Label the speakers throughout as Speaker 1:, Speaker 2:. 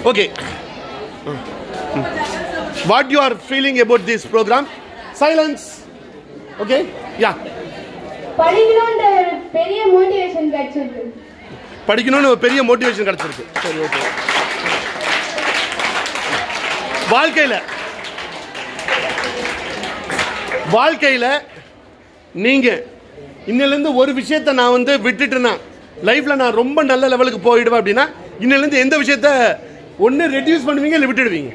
Speaker 1: Okay. What you are feeling about this program? Silence. Okay? Yeah.
Speaker 2: படிக்கணுன்ற ஒரு பெரிய motivation கிடைச்சிருக்கு
Speaker 1: படிக்கணும்னு ஒரு பெரிய மோட்டிவேஷன் கிடைச்சிருக்கு சரி ஓகே வாழ்க்கையில் வாழ்க்கையில் நீங்கள் இன்னிலேருந்து ஒரு விஷயத்த நான் வந்து விட்டுட்டேன்னா லைஃப்பில் நான் ரொம்ப நல்ல லெவலுக்கு போயிடுவேன் அப்படின்னா இன்னிலேருந்து எந்த விஷயத்த ஒன்று ரெடியூஸ் பண்ணுவீங்க இல்லை விட்டுடுவீங்க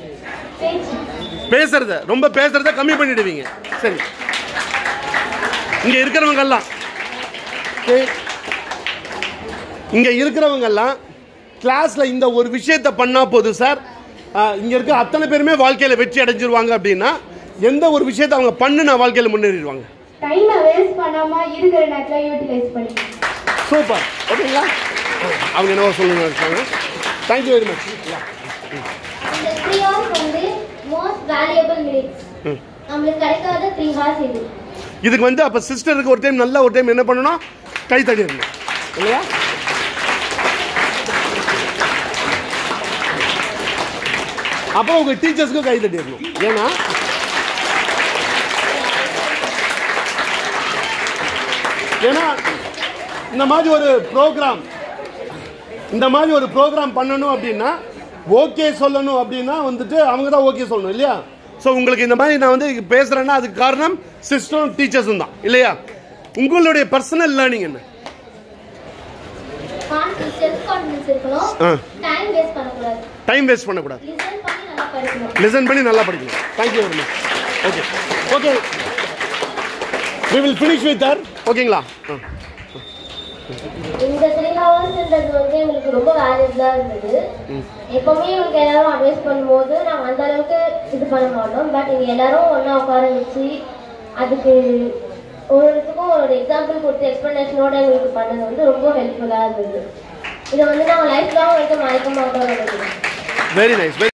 Speaker 1: பேசுறத ரொம்ப பேசுறத கம்மி பண்ணிடுவீங்க சரி இங்கே இருக்கிறவங்கெல்லாம் சரி இங்கே இருக்கிறவங்கெல்லாம் கிளாஸில் இந்த ஒரு விஷயத்தை பண்ணால் போதும் சார் இங்கே இருக்க அத்தனை பேருமே வாழ்க்கையில் வெற்றி அடைஞ்சிருவாங்க அப்படின்னா எந்த ஒரு விஷயத்தை அவங்க பண்ணு நான் வாழ்க்கையில் முன்னேறிடுவாங்க
Speaker 2: டைமை வேஸ்ட் பண்ணாம இருக்கிற நேரத்தில் யூட்டிலைஸ் பண்ணி
Speaker 1: சூப்பர் ஓகேங்களா அவங்க என்னவோ சொல்லணும்னு இருக்காங்க தேங்க்யூ வெரி மச்
Speaker 3: இந்த த்ரீ ஹவர்ஸ் வந்து மோஸ்ட் வேல்யூபிள் மினிட்ஸ் நம்மளுக்கு கிடைக்காத த்ரீ ஹவர்ஸ் இது
Speaker 1: இதுக்கு வந்து அப்போ சிஸ்டருக்கு ஒரு டைம் நல்ல ஒரு டைம் என்ன பண்ணணும் கை தட்டிடணும் இல்லையா அப்போ உங்க டீச்சர்ஸ்க்கும் கை தட்டிடணும் ஏன்னா ஏன்னா இந்த மாதிரி ஒரு ப்ரோக்ராம் இந்த மாதிரி ஒரு ப்ரோக்ராம் பண்ணணும் அப்படின்னா ஓகே சொல்லணும் அப்படின்னா வந்துட்டு அவங்க தான் ஓகே சொல்லணும் இல்லையா ஸோ உங்களுக்கு இந்த மாதிரி நான் வந்து பேசுகிறேன்னா அதுக்கு காரணம் சிஸ்டம் டீச்சர்ஸும் தான் இல்லையா உங்களுடைய பர்சனல் லேர்னிங் என்ன
Speaker 3: செல்ஃப் கான்ஃபிடன்ஸ் இருக்கணும்
Speaker 1: ஆ.
Speaker 3: டைம் வேஸ்ட் பண்ணக்கூடாது
Speaker 1: டைம் வேஸ்ட் பண்ணக்கூடாது
Speaker 3: லிசன் பண்ணி நல்லா படிக்கணும்
Speaker 1: லிசன் பண்ணி நல்லா படிக்கணும் thank you very much okay okay we will finish with the ஓகேங்களா ஆ
Speaker 3: இந்த த்ரீ ஹவர்ஸ்ன்றது வந்து எங்களுக்கு ரொம்ப வேல்யூபிளாக இருந்தது எப்பவுமே எங்களுக்கு எல்லாரும் அட்வைஸ் பண்ணும்போது நாங்கள் அந்த அளவுக்கு இது பண்ண மாட்டோம் பட் இங்கே எல்லாரும் ஒன்றா உட்கார வச்சு அதுக்கு ஒவ்வொருத்துக்கும் ஒரு எக்ஸாம்பிள் கொடுத்து எக்ஸ்ப்ளனேஷனோட எங்களுக்கு பண்ணது வந்து ரொம்ப ஹெல்ப்ஃபுல்லாக இருந்தது இதை வந்து நாங்கள் லைஃப் லாங் வந்து மறக்க மாட்டோம்னு நினைக்கிறேன்
Speaker 1: வெரி நைஸ்